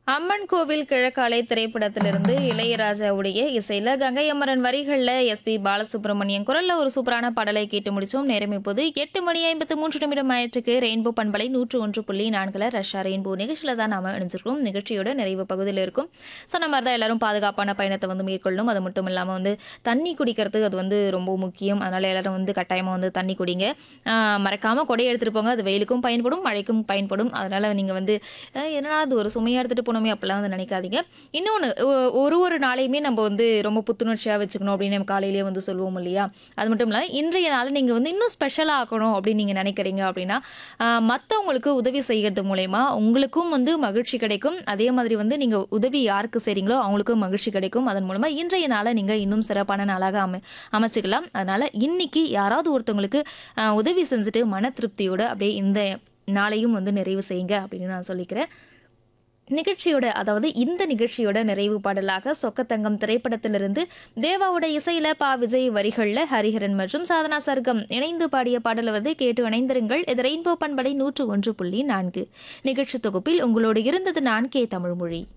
அம்மன் கோவில் கிழக்காலை திரைப்படத்திலிருந்து இளையராஜாவுடைய இசையில கங்கை அமரன் வரிகள்ல எஸ்பி பாலசுப்ரமணியன் குரல்ல ஒரு சூப்பரான பாடலை கேட்டு முடிச்சோம் நேரம் இப்போது எட்டு மணி ஐம்பத்து மூன்று நிமிடம் ஆயிற்றுக்கு ரெயின்போ பண்பலை நூற்று ஒன்று புள்ளி நான்குல ரஷ்யா ரெயின்போ நிகழ்ச்சியில தான் நாம இணைஞ்சிருக்கோம் நிகழ்ச்சியோட நிறைவு பகுதியில் இருக்கும் சொன்ன மாதிரி தான் எல்லாரும் பாதுகாப்பான பயணத்தை வந்து மேற்கொள்ளணும் அது மட்டும் இல்லாம வந்து தண்ணி குடிக்கிறது அது வந்து ரொம்ப முக்கியம் அதனால எல்லாரும் வந்து கட்டாயமா வந்து தண்ணி குடிங்க ஆஹ் மறக்காம கொடையை எடுத்துட்டு போங்க அது வெயிலுக்கும் பயன்படும் மழைக்கும் பயன்படும் அதனால நீங்க வந்து அஹ் என்னடா அது ஒரு சுமையா எடுத்துட்டு போனோமே அப்பெல்லாம் வந்து நினைக்காதீங்க இன்னொன்று ஒரு ஒரு நாளையுமே நம்ம வந்து ரொம்ப புத்துணர்ச்சியாக வச்சுக்கணும் அப்படின்னு நம்ம காலையிலேயே வந்து சொல்லுவோம் இல்லையா அது மட்டும் இல்லாமல் இன்றைய நாள் நீங்கள் வந்து இன்னும் ஸ்பெஷலாக ஆக்கணும் அப்படின்னு நீங்கள் நினைக்கிறீங்க அப்படின்னா மற்றவங்களுக்கு உதவி செய்கிறது மூலயமா உங்களுக்கும் வந்து மகிழ்ச்சி கிடைக்கும் அதே மாதிரி வந்து நீங்கள் உதவி யாருக்கு செய்கிறீங்களோ அவங்களுக்கும் மகிழ்ச்சி கிடைக்கும் அதன் மூலமாக இன்றைய நாளை நீங்கள் இன்னும் சிறப்பான நாளாக அமை அமைச்சுக்கலாம் அதனால் இன்னைக்கு யாராவது ஒருத்தவங்களுக்கு ஆஹ், உதவி செஞ்சுட்டு மன திருப்தியோட அப்படியே இந்த நாளையும் வந்து நிறைவு செய்யுங்க அப்படின்னு நான் சொல்லிக்கிறேன் நிகழ்ச்சியோட அதாவது இந்த நிகழ்ச்சியோட நிறைவு பாடலாக சொக்கத்தங்கம் திரைப்படத்திலிருந்து தேவாவோட இசையில பா விஜய் வரிகள்ல ஹரிஹரன் மற்றும் சாதனா சர்க்கம் இணைந்து பாடிய பாடலை வந்து கேட்டு இணைந்திருங்கள் இது ரெயின்போ பண்படை நூற்று ஒன்று புள்ளி நான்கு நிகழ்ச்சி தொகுப்பில் உங்களோடு இருந்தது நான் கே தமிழ்மொழி